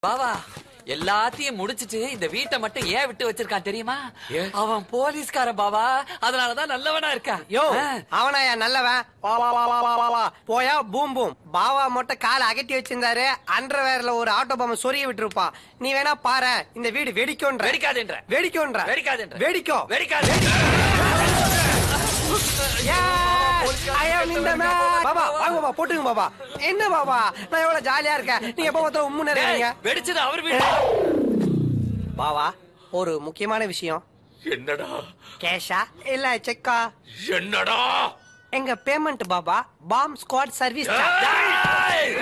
பாவா எல்லாத்தையும் முடிச்சிட்டு இந்த வீட்டை மட்டும் ஏன் விட்டு வச்சிருக்கான் தெரியுமா ஏன்? அவன் போலீஸ்காரன் பாவா அதனாலதான் நல்லவனா இருக்கான் யோ ஆ. அவனாயா நல்லவன் வா வா வா வா வா வா வா போயா பூம் பூம் பாவா மட்டும் காலை அகட்டி வச்சிருந்தாரு அண்டர்வேர்ல ஒரு ஆட்டோ பாம்பை சொருகி விட்டுருப்பான் நீ வேணா பாரு இந்த வீடு வெடிக்கும்ன்ற வெடிக்காதுன்ற. வெடிக்கும்ன்ற வெடிக்காதுன்ற. வெடிக்கும் வெடிக்காது I am in the man. Baba வாங்க பாபா போட்டுங்க பாபா என்ன பாபா நான் எவ்வளவு ஜாலியா இருக்கேன் நீங்க எப்ப பார்த்தா உம்முன்னு இருக்கீங்க டேய், வெடிச்சது அவர் வீடு பாவா ஒரு முக்கியமான விஷயம் என்னடா கேஷா இல்ல செக்கா என்னடா எங்க பேமெண்ட் பாபா பாம் ஸ்குவாட் சர்வீஸ் ஏய்!